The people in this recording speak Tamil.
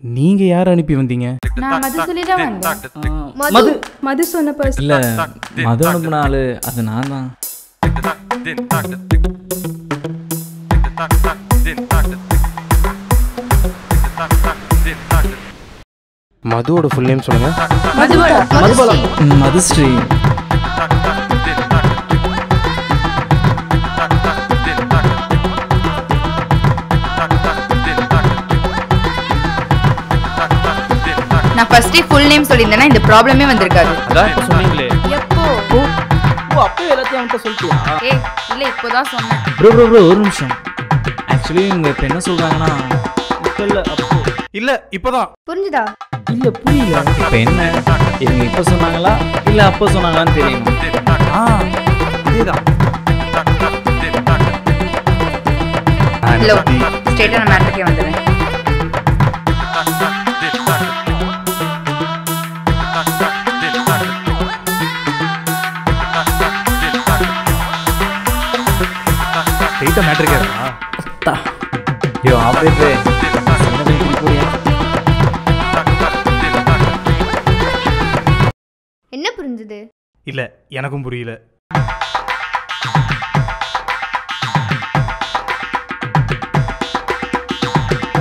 நீங்க யார் அனுப்பி வந்தீங்க நான் மது சொல்லி தான் வந்தேன் மது மது சொன்ன பர்சன் இல்ல மது அனுப்புன ஆளு அது நான் தான் மதுவோட ஃபுல் நேம் சொல்லுங்க மதுபலம் ம், மதுஸ்ரீ நான் ஃபர்ஸ்டே ஃபுல் நேம் சொல்லியிருந்தேன்னா இந்த ப்ராப்ளமே வந்திருக்காது அதான் இப்ப சொன்னீங்களே எப்போ ஓ அப்போ எல்லாத்தையும் அவன்கிட்ட சொல்லிட்டியா ஏய் இல்ல இப்போதான் சொன்னேன் ப்ரோ ப்ரோ ப்ரோ ஒரு நிமிஷம் ஆக்சுவலி இவங்க இப்போ என்ன சொல்றாங்கன்னா இப்போ இல்லை அப்போ இல்ல இப்பதான் புரிஞ்சுதா இல்ல புரியல இப்போ என்ன இவங்க இப்போ சொன்னாங்களா இல்ல அப்போ சொன்னாங்களான்னு தெரியும் ஆ இதேதான் ஹலோ ஸ்ட்ரெயிட்டாக நான் மேட்ருக்கே வந்துடுறேன் ஸ்ட்ரெயிட்டா மேட்ரு கேடா ஐயோ ஆப்ரேட்டரே போறியா என்ன புரிஞ்சுது இல்ல எனக்கும் புரியல